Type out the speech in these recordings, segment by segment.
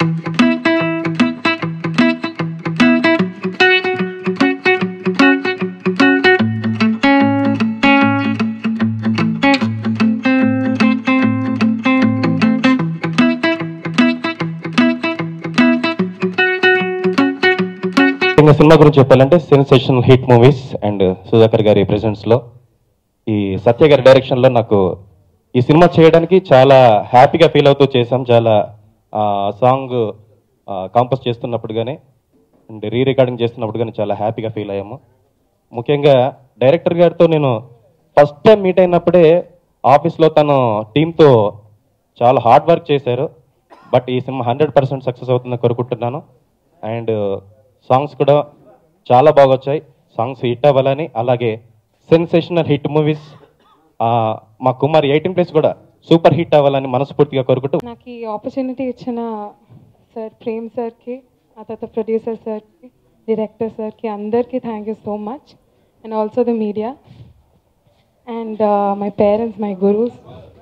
ఇంకా సినిమా గురించి చెప్పాలంటే sensational hit movies and Sudhakar గారి presence లో ఈ సత్య గారి డైరెక్షన్లో నాకు ఈ సినిమా చేయడానికి చాలా హ్యాపీగా ఫీల్ అవుతూ చేశాం చాలా సాంగ్ కాంపోజ్ చేస్తున్నప్పుడు కానీ అండ్ రీ రికార్డింగ్ చేస్తున్నప్పుడు కానీ చాలా హ్యాపీగా ఫీల్ అయ్యాము ముఖ్యంగా డైరెక్టర్ గారితో నేను ఫస్ట్ టైం మీట్ అయినప్పుడే ఆఫీస్లో తను టీంతో చాలా హార్డ్ వర్క్ చేశారు బట్ ఈ సినిమా హండ్రెడ్ పర్సెంట్ సక్సెస్ అవుతుందని కోరుకుంటున్నాను అండ్ సాంగ్స్ కూడా చాలా బాగా వచ్చాయి సాంగ్స్ హిట్ అవ్వాలని అలాగే సెన్సేషనల్ హిట్ మూవీస్ మా కుమార్ ఎయిటీన్ ప్లేస్ కూడా సూపర్ హిట్ అవ్వాలని మనస్ఫూర్తిగా కోరుకుంటూ నాకు ఈ ఆపర్చునిటీ ఇచ్చిన సార్ ప్రేమ్ సార్కి ఆ తర్వాత ప్రొడ్యూసర్ సార్కి డైరెక్టర్ సార్కి అందరికీ thank you so much and also the media and my parents my gurus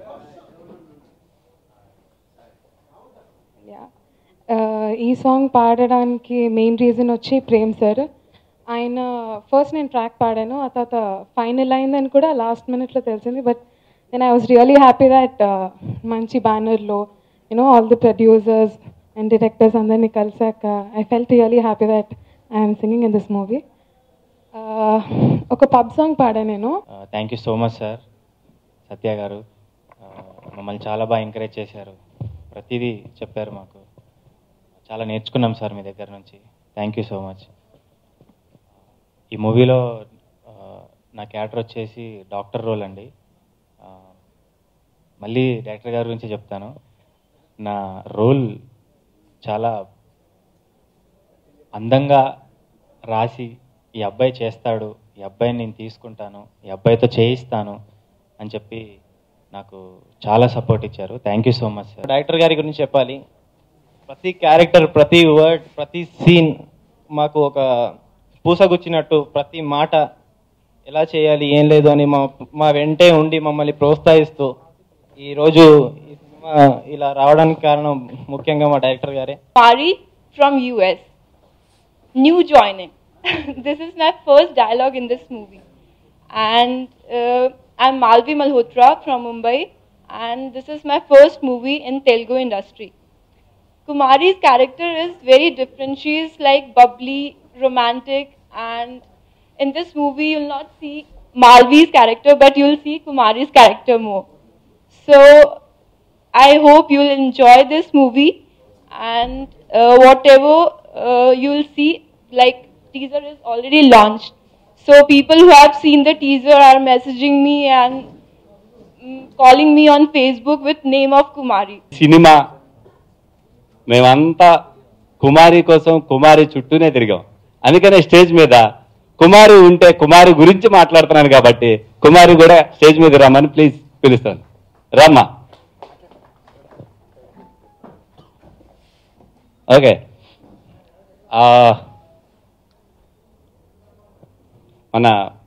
ఈ సాంగ్ పాడడానికి మెయిన్ రీజన్ వచ్చి ప్రేమ్ సార్ ఆయన ఫస్ట్ నేను ట్రాక్ పాడాను ఆ తర్వాత ఫైనల్ అయిందని కూడా లాస్ట్ మినిట్లో తెలిసింది but then I was really happy that మంచి బ్యానర్లో you know all the producers and directors అందరినీ కలిసాక I felt really happy that I'm singing in this movie ఒక పబ్ సాంగ్ పాడా నేను thank you so much sir Satya గారు ఆ, మమ్మల్ని చాలా బాగా ఎంకరేజ్ చేశారు ప్రతిదీ చెప్పారు మాకు చాలా నేర్చుకున్నాం సార్ మీ దగ్గర నుంచి థ్యాంక్ యూ సో మచ్ ఈ మూవీలో ఆ, నా క్యారెక్టర్ వచ్చేసి డాక్టర్ రోల్ అండి ఆ, మళ్ళీ డైరెక్టర్ గారి గురించి చెప్తాను నా రోల్ చాలా అందంగా రాసి ఈ అబ్బాయి చేస్తాడు ఈ అబ్బాయిని నేను తీసుకుంటాను ఈ అబ్బాయితో చేయిస్తాను అని చెప్పి నాకు చాలా సపోర్ట్ ఇచ్చారు thank you so much sir director గారి గురించి చెప్పాలి ప్రతి క్యారెక్టర్ ప్రతి వర్డ్ ప్రతి సీన్ మాకు ఒక పూసగుచ్చినట్టు ప్రతి మాట ఎలా చేయాలి ఏం లేదు అని మా మా వెంటే ఉండి మమ్మల్ని ప్రోత్సహిస్తూ ఈరోజు ఈ సినిమా ఇలా రావడానికి కారణం ముఖ్యంగా మా డైరెక్టర్ గారే Pari from US. New joining. this is my first dialogue in this movie. And uh, I'm Malvi Malhotra from Mumbai. And this is my first movie in Telugu industry. Kumari's character is very different. She is like bubbly, romantic, and in this movie you'll not see Malvi's character, but you'll see Kumari's character more. So I hope you'll enjoy this movie and uh, whatever uh, you'll see, like teaser is already launched. So people who have seen the teaser are messaging me and mm, calling me on Facebook with name of Kumari. Cinema మేమంతా కుమారి కోసం కుమారి చుట్టూనే తిరిగాం అందుకనే stage మీద కుమారి ఉంటే కుమారి గురించి మాట్లాడుతున్నాను కాబట్టి కుమారి కూడా స్టేజ్ మీద రమ్మని ప్లీజ్ పిలుస్తాను రమ్మా ఓకే ఆ, మన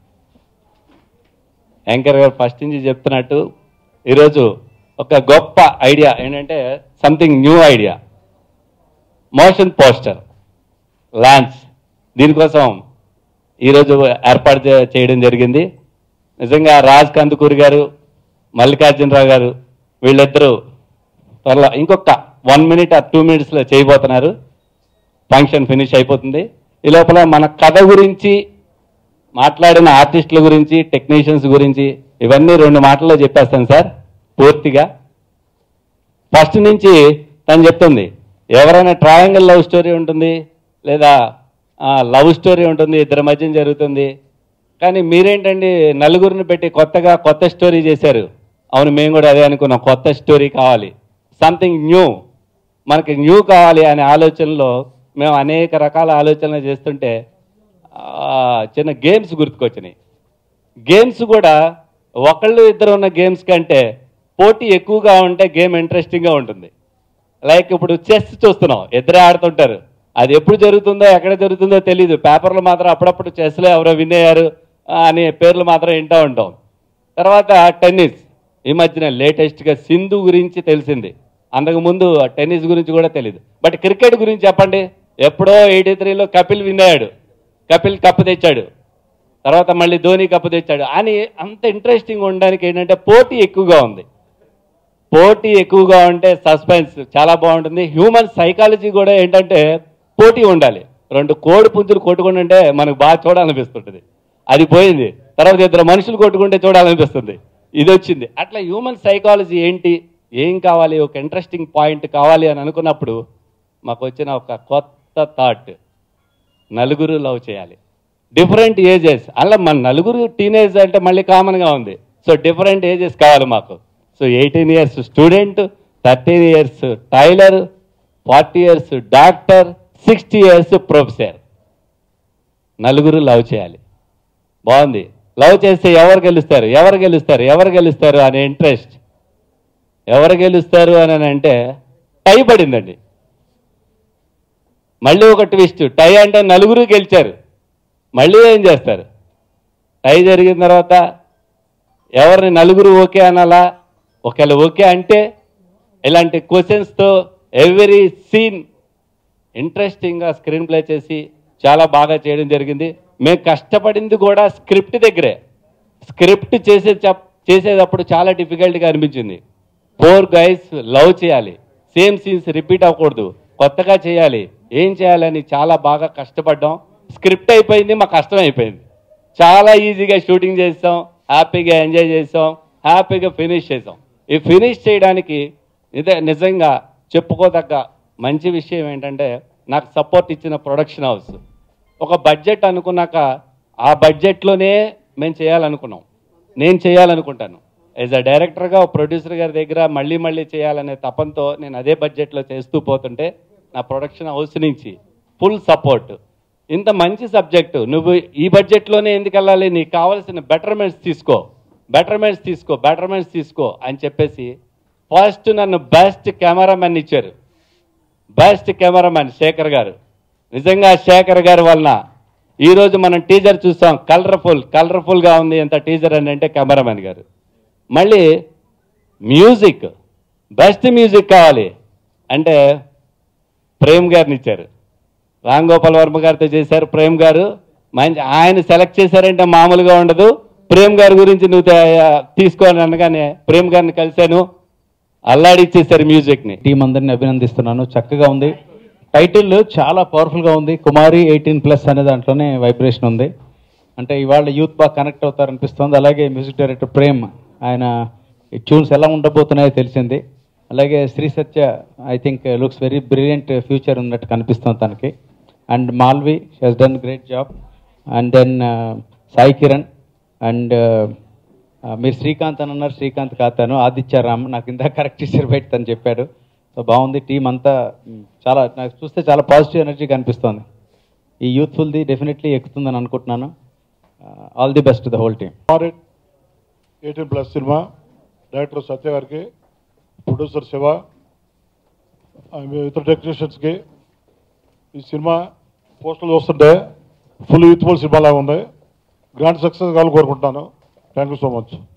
యాంకర్ గారు ఫస్ట్ నుంచి చెప్తున్నట్టు ఈరోజు ఒక గొప్ప ఐడియా ఏంటంటే something new idea motion poster launch దీనికోసం ఈరోజు ఏర్పాటు చే- చేయడం జరిగింది నిజంగా రాజ్ కందుకూరి గారు మల్లికార్జునరావు గారు వీళ్ళిద్దరూ త్వరలో ఇంకొక వన్ మినిట్ ఆర్ టూ మినిట్స్లో చేయబోతున్నారు ఫంక్షన్ ఫినిష్ అయిపోతుంది ఈ లోపల మన కథ గురించి మాట్లాడిన ఆర్టిస్టుల గురించి టెక్నీషియన్స్ గురించి ఇవన్నీ రెండు మాటల్లో చెప్పేస్తాను సార్ పూర్తిగా ఫస్ట్ నుంచి తను చెప్తుంది ఎవరైనా ట్రయాంగిల్ లవ్ స్టోరీ ఉంటుంది లేదా లవ్ స్టోరీ ఉంటుంది ఇద్దరి మధ్య జరుగుతుంది కానీ మీరేంటండి నలుగురిని పెట్టి కొత్తగా కొత్త స్టోరీ చేశారు అవును మేము కూడా అదే అనుకున్నాం కొత్త స్టోరీ కావాలి సంథింగ్ న్యూ మనకి న్యూ కావాలి అనే ఆలోచనలో మేము అనేక రకాల ఆలోచనలు చేస్తుంటే ఆ, చిన్న గేమ్స్ గుర్తుకొచ్చినాయి గేమ్స్ కూడా ఒకళ్ళు ఇద్దరు ఉన్న గేమ్స్ కంటే పోటీ ఎక్కువగా ఉంటే గేమ్ ఇంట్రెస్టింగ్గా ఉంటుంది లైక్ ఇప్పుడు చెస్ చూస్తున్నాం ఇద్దరే ఆడుతుంటారు అది ఎప్పుడు జరుగుతుందో ఎక్కడ జరుగుతుందో తెలియదు పేపర్లు మాత్రం అప్పుడప్పుడు చెస్లో ఎవరో విన్ అయ్యారు ఆ, అనే పేర్లు మాత్రం వింటూ ఉంటాం తర్వాత టెన్నిస్ ఈ మధ్యన లేటెస్ట్గా సింధు గురించి తెలిసింది అంతకుముందు టెన్నిస్ గురించి కూడా తెలియదు బట్ క్రికెట్ గురించి చెప్పండి ఎప్పుడో ఎయిటీ త్రీలో కపిల్ విన్ అయ్యాడు కపిల్ కప్పు తెచ్చాడు తర్వాత మళ్ళీ ధోని కప్పు తెచ్చాడు అని అంత ఇంట్రెస్టింగ్ ఉండడానికి ఏంటంటే పోటీ ఎక్కువగా ఉంది పోటీ ఎక్కువగా ఉంటే సస్పెన్స్ చాలా బాగుంటుంది హ్యూమన్ సైకాలజీ కూడా ఏంటంటే పోటీ ఉండాలి రెండు కోడి పుంజులు కొట్టుకుంటుంటే మనకు బాగా చూడాలనిపిస్తుంటుంది అది పోయింది తర్వాత ఇద్దరు మనుషులు కొట్టుకుంటే చూడాలనిపిస్తుంది ఇది వచ్చింది అట్లా హ్యూమన్ సైకాలజీ ఏంటి ఏం కావాలి ఒక ఇంట్రెస్టింగ్ పాయింట్ కావాలి అని అనుకున్నప్పుడు మాకు వచ్చిన ఒక కొత్త థాట్ నలుగురు లవ్ చేయాలి డిఫరెంట్ ఏజెస్ అలా మన నలుగురు టీనేజ్ అంటే మళ్ళీ కామన్గా ఉంది సో డిఫరెంట్ ఏజెస్ కావాలి మాకు so eighteen years student thirteen years tailor forty years doctor sixty years professor నలుగురు లవ్ చేయాలి బాగుంది లవ్ చేస్తే ఎవరు గెలుస్తారు ఎవరు గెలుస్తారు ఎవరు గెలుస్తారు అనే ఇంట్రెస్ట్ ఎవరు గెలుస్తారు అని అంటే టై పడిందండి మళ్ళీ ఒక ట్విస్ట్ టై అంటే నలుగురు గెలిచారు మళ్ళీ ఏం చేస్తారు టై జరిగిన తర్వాత ఎవరిని నలుగురు ఓకే అనాలా ఒకవేళ ఓకే అంటే ఇలాంటి క్వశ్చన్స్తో ఎవ్రీ సీన్ ఇంట్రెస్టింగ్గా స్క్రీన్ ప్లే చేసి చాలా బాగా చేయడం జరిగింది మేము కష్టపడింది కూడా స్క్రిప్ట్ దగ్గరే స్క్రిప్ట్ చేసే చెప్- చేసేటప్పుడు చాలా డిఫికల్ట్గా అనిపించింది ఫోర్ గైస్ లవ్ చేయాలి సేమ్ సీన్స్ రిపీట్ అవ్వకూడదు కొత్తగా చేయాలి ఏం చేయాలని చాలా బాగా కష్టపడ్డాం స్క్రిప్ట్ అయిపోయింది మా కష్టం అయిపోయింది చాలా ఈజీగా షూటింగ్ చేస్తాం హ్యాపీగా ఎంజాయ్ చేసాం హ్యాపీగా ఫినిష్ చేసాం ఈ ఫినిష్ చేయడానికి ఇదే నిజంగా చెప్పుకోదగ్గ మంచి విషయం ఏంటంటే నాకు సపోర్ట్ ఇచ్చిన ప్రొడక్షన్ హౌస్ ఒక బడ్జెట్ అనుకున్నాక ఆ బడ్జెట్లోనే మేము చేయాలనుకున్నాం నేను చేయాలనుకుంటాను యాజ్ అ డైరెక్టర్గా ప్రొడ్యూసర్ గారి దగ్గర మళ్ళీ మళ్ళీ చేయాలనే తపంతో నేను అదే బడ్జెట్లో చేస్తూ పోతుంటే నా ప్రొడక్షన్ హౌస్ నుంచి ఫుల్ సపోర్ట్ ఇంత మంచి సబ్జెక్టు నువ్వు ఈ బడ్జెట్లోనే ఎందుకు వెళ్ళాలి నీకు కావాల్సిన బెటర్మెంట్స్ తీసుకో బెటర్మెంట్స్ తీసుకో బెటర్మెంట్స్ తీసుకో అని చెప్పేసి ఫస్ట్ నన్ను బెస్ట్ కెమెరామెన్ ఇచ్చారు బెస్ట్ కెమెరామెన్ శేఖర్ గారు నిజంగా శేఖర్ గారి వలన ఈరోజు మనం టీజర్ చూసాం కలర్ఫుల్ కలర్ఫుల్గా ఉంది ఎంత టీజర్ అని అంటే కెమెరామెన్ గారు మళ్ళీ మ్యూజిక్ బెస్ట్ మ్యూజిక్ కావాలి అంటే ప్రేమ్ గారిని ఇచ్చారు రామ్ గోపాల్ వర్మ గారితో చేశారు ప్రేమ్ గారు మంచి ఆయన సెలెక్ట్ చేశారంటే మామూలుగా ఉండదు ప్రేమ్ గారి గురించి నువ్వు తే- తీసుకో అని అనగానే ప్రేమ్ గారిని కలిశాను అల్లాడిచ్చేశారు మ్యూజిక్ని టీం అందరిని అభినందిస్తున్నాను చక్కగా ఉంది టైటిల్ చాలా పవర్ఫుల్గా ఉంది కుమారి ఎయిటీన్ ప్లస్ అనే దాంట్లోనే వైబ్రేషన్ ఉంది అంటే ఇవాళ యూత్ బాగా కనెక్ట్ అవుతారు అనిపిస్తుంది అలాగే మ్యూజిక్ డైరెక్టర్ ప్రేమ్ ఆయన ట్యూన్స్ ఎలా ఉండబోతున్నాయో తెలిసింది అలాగే Shri Satya I think looks very brilliant future ఉన్నట్టు కనిపిస్తుంది తనకి and Malvi he's done great job and then Sai Kiran and మీరు శ్రీకాంత్ అని అన్నారు శ్రీకాంత్ కాతాను ఆదిత్య రామ్ నాకు ఇందాక కరెక్ట్ ఇచ్చారు బయట తను చెప్పాడు సో బాగుంది టీం అంతా మ్, చాలా నాకు చూస్తే చాలా పాజిటివ్ ఎనర్జీ కనిపిస్తోంది ఈ యూత్ఫుల్ది డెఫినెట్లీ ఎక్కుతుందని అనుకుంటున్నాను all the best the whole team ఆర్ఎట్ eighteen plus cinema director Satya గారికి ప్రొడ్యూసర్ శివ ఆ, మీ ఇతర టెక్నీషియన్స్కి ఈ సినిమా పోస్టర్లు చూస్తుంటే ఫుల్ యూత్ఫుల్ సినిమా లాగా ఉంది గ్రాండ్ సక్సెస్ కావాలని కోరుకుంటున్నాను థ్యాంక్ యూ సో మచ్